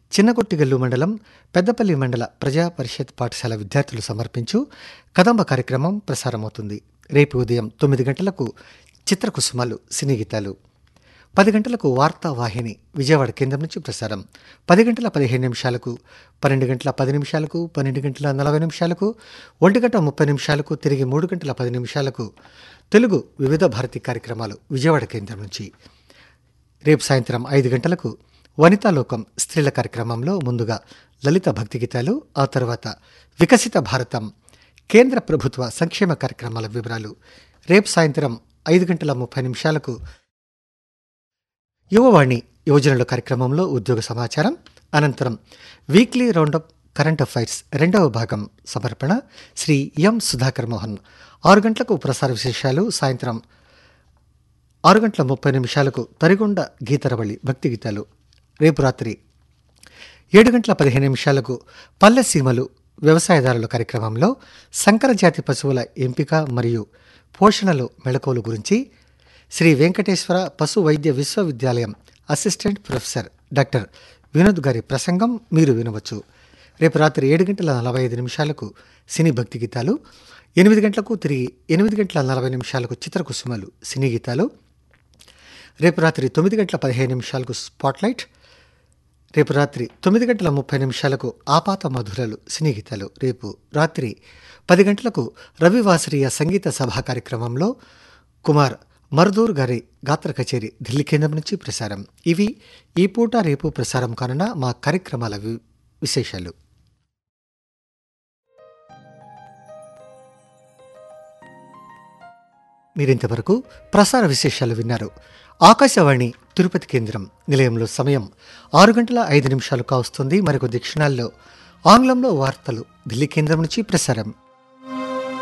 చిన్నగొట్టిగల్లు మండలం పెద్దపల్లి మండల ప్రజా పరిషత్ పాఠశాల విద్యార్థులు సమర్పించు కదంబ కార్యక్రమం ప్రసారమవుతుంది రేపు ఉదయం తొమ్మిది గంటలకు చిత్రకుసుమాలు సినీ గీతాలు పది గంటలకు వార్తా వాహిని విజయవాడ కేంద్రం నుంచి ప్రసారం పది గంటల పదిహేను నిమిషాలకు పన్నెండు గంటల పది నిమిషాలకు పన్నెండు గంటల నలభై నిమిషాలకు ఒంటి గంట ముప్పై నిమిషాలకు తిరిగి మూడు గంటల పది నిమిషాలకు తెలుగు వివిధ భారతి కార్యక్రమాలు విజయవాడ కేంద్రం నుంచి రేపు సాయంత్రం ఐదు గంటలకు వనితాలోకం స్త్రీల కార్యక్రమంలో ముందుగా లలిత భక్తి గీతాలు ఆ తర్వాత వికసిత భారతం కేంద్ర ప్రభుత్వ సంక్షేమ కార్యక్రమాల వివరాలు రేపు సాయంత్రం ఐదు గంటల ముప్పై నిమిషాలకు యువవాణి యువజనుల కార్యక్రమంలో ఉద్యోగ సమాచారం అనంతరం వీక్లీ రౌండప్ కరెంట్ అఫైర్స్ రెండవ భాగం సమర్పణ శ్రీ ఎం సుధాకర్ మోహన్ ఆరు గంటలకు ప్రసార విశేషాలు సాయంత్రం ఆరు గంటల ముప్పై నిమిషాలకు తరిగొండ గీతరవళి భక్తి గీతాలు రేపు రాత్రి ఏడు గంటల పదిహేను నిమిషాలకు పల్లె సీమలు వ్యవసాయదారుల కార్యక్రమంలో సంకరజాతి పశువుల ఎంపిక మరియు పోషణలో మెళకువలు గురించి శ్రీ వెంకటేశ్వర పశు వైద్య విశ్వవిద్యాలయం అసిస్టెంట్ ప్రొఫెసర్ డాక్టర్ వినోద్ గారి ప్రసంగం మీరు వినవచ్చు రేపు రాత్రి ఏడు గంటల నలభై ఐదు నిమిషాలకు సినీ భక్తి గీతాలు ఎనిమిది గంటలకు తిరిగి ఎనిమిది గంటల నలభై నిమిషాలకు చిత్రకుసుమలు సినీ గీతాలు రేపు రాత్రి తొమ్మిది గంటల పదిహేను నిమిషాలకు స్పాట్లైట్ రేపు రాత్రి తొమ్మిది గంటల ముప్పై నిమిషాలకు ఆపాత మధురలు సినీ గీతాలు రేపు రాత్రి పది గంటలకు రవివాసరీయ సంగీత సభా కార్యక్రమంలో కుమార్ మర్దూర్ గారి గాత్ర కచేరీ ఢిల్లీ కేంద్రం నుంచి ప్రసారం ఇవి ఈ పూట రేపు ప్రసారం కానున్న మా కార్యక్రమాల వి- విశేషాలు మీరింతవరకు ప్రసార విశేషాలు విన్నారు ఆకాశవాణి తిరుపతి కేంద్రం నిలయంలో సమయం ఆరు గంటల ఐదు నిమిషాలు కావస్తుంది మరికొద్ది క్షణాల్లో ఆంగ్లంలో వార్తలు ఢిల్లీ కేంద్రం నుంచి ప్రసారం